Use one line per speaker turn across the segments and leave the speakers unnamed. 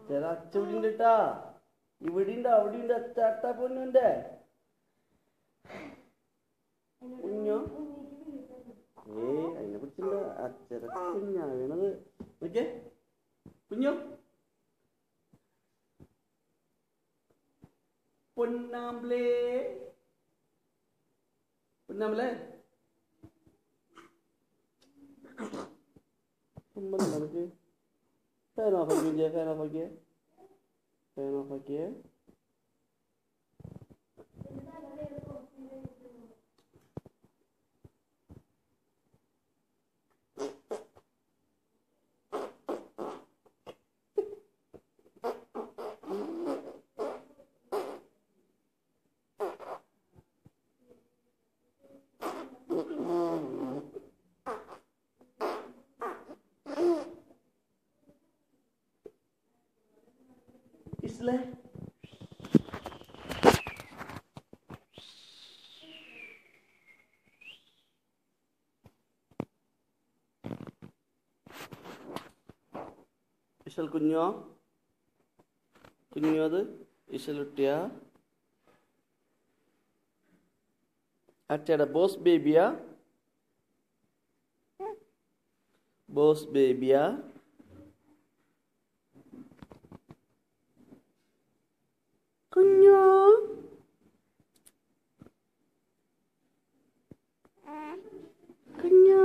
ചില അച്ഛ ഇവിടെ ഉണ്ട് കേട്ടാ ഇവിടെ ഉണ്ട് അവിടെ ഉണ്ട് അച്ചാട്ട പൊന്നുണ്ട് കുഞ്ഞോ ഏയ് അതിനെ കുറിച്ചുണ്ട് അച്ഛര കുഞ്ഞാ വീണത് നോക്കിയേ കുഞ്ഞോ പൊന്നാമ്പിളേ പൊന്നാമ്പിളേ തുമ്പലുണ്ടോ നമുക്ക് ഫാൻ ഓഫ് ആക്കിയേ ഫാൻ ഓഫ് ആക്കിയേ ഫാൻ ഓഫ് ആക്കിയേ ഇസ്ലേ ഇഷൽ കുഞ്ഞോ കുഞ്ഞോ അത് ഇഷലുട്ടിയ അച്ചയുടെ ബോസ് ബേബിയാ ബോസ് ബേബിയാ കുഞ്ഞോ കുഞ്ഞോ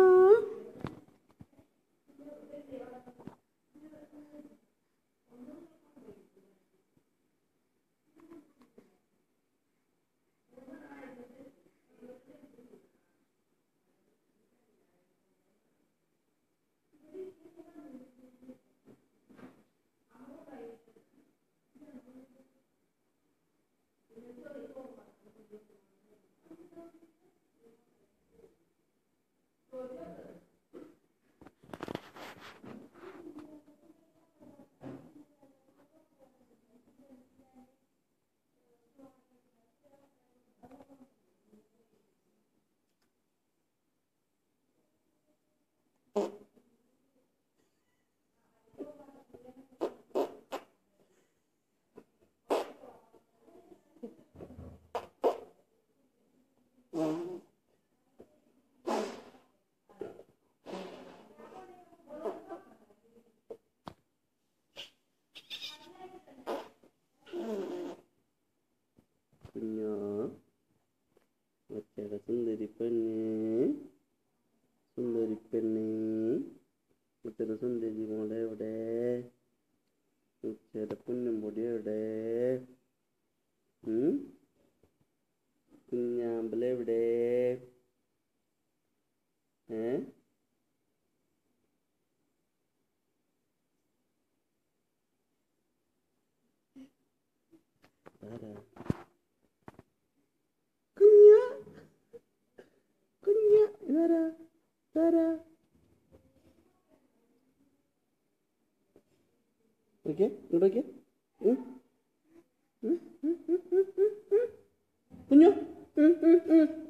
കുഞ്ഞോ അച്ചയുടെ സുന്ദരി പെണ്ണ് സുന്ദരി പെണ്ണ് ഉച്ചയുടെ സുന്ദരി മോളെ എവിടെ ഉച്ചയുടെ പൊന്നും പൊടി എവിടെ ഉം? കുഞ്ഞാമ്പല എവിടെ ഏ ആരാ കുഞ്ഞ കുഞ്ഞ ഇതാരാ ഇതാരാ ഓക്കെ ഇങ്ങോട്ടോക്കെ കുഞ്ഞു ഉം, ഉം, ഉം.